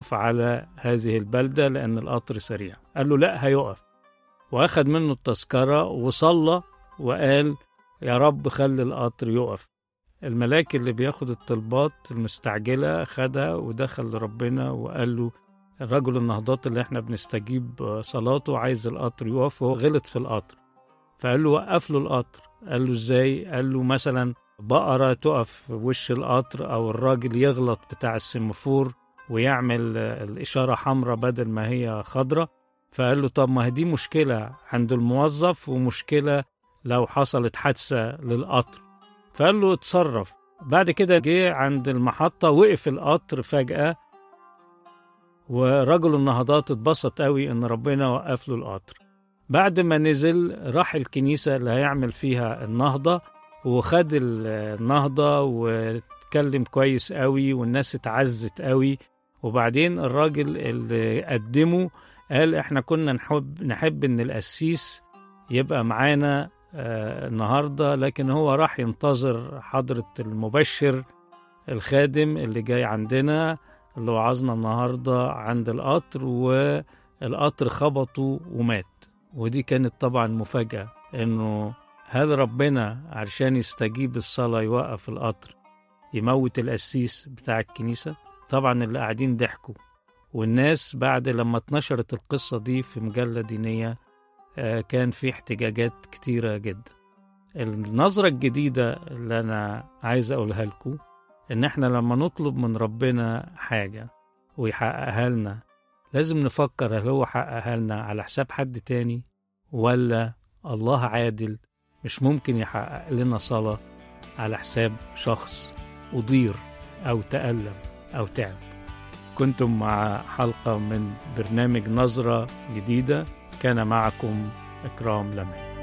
على هذه البلدة لأن القطر سريع قال له لا هيقف وأخذ منه التذكرة وصلى وقال يا رب خلي القطر يقف الملاك اللي بياخد الطلبات المستعجلة خدها ودخل لربنا وقال له الرجل النهضات اللي احنا بنستجيب صلاته عايز القطر يقف وهو غلط في القطر فقال له وقف له القطر قال له ازاي قال له مثلا بقرة تقف في وش القطر أو الراجل يغلط بتاع السمفور ويعمل الإشارة حمراء بدل ما هي خضراء فقال له طب ما هي دي مشكلة عند الموظف ومشكلة لو حصلت حادثة للقطر فقال له اتصرف بعد كده جه عند المحطة وقف القطر فجأة ورجل النهضات اتبسط قوي ان ربنا وقف له القطر بعد ما نزل راح الكنيسة اللي هيعمل فيها النهضة وخد النهضة واتكلم كويس قوي والناس اتعزت قوي وبعدين الراجل اللي قدمه قال احنا كنا نحب نحب ان القسيس يبقى معانا آه النهارده لكن هو راح ينتظر حضرة المبشر الخادم اللي جاي عندنا اللي وعظنا النهارده عند القطر والقطر خبطه ومات ودي كانت طبعا مفاجأة انه هل ربنا عشان يستجيب الصلاة يوقف القطر يموت القسيس بتاع الكنيسة طبعا اللي قاعدين ضحكوا والناس بعد لما اتنشرت القصة دي في مجلة دينية كان في احتجاجات كتيرة جدا النظرة الجديدة اللي أنا عايز أقولها لكم إن إحنا لما نطلب من ربنا حاجة ويحققها لنا لازم نفكر هل هو حققها لنا على حساب حد تاني ولا الله عادل مش ممكن يحقق لنا صلاة على حساب شخص أضير أو تألم أو تعب كنتم مع حلقة من برنامج نظرة جديدة كان معكم إكرام لمعي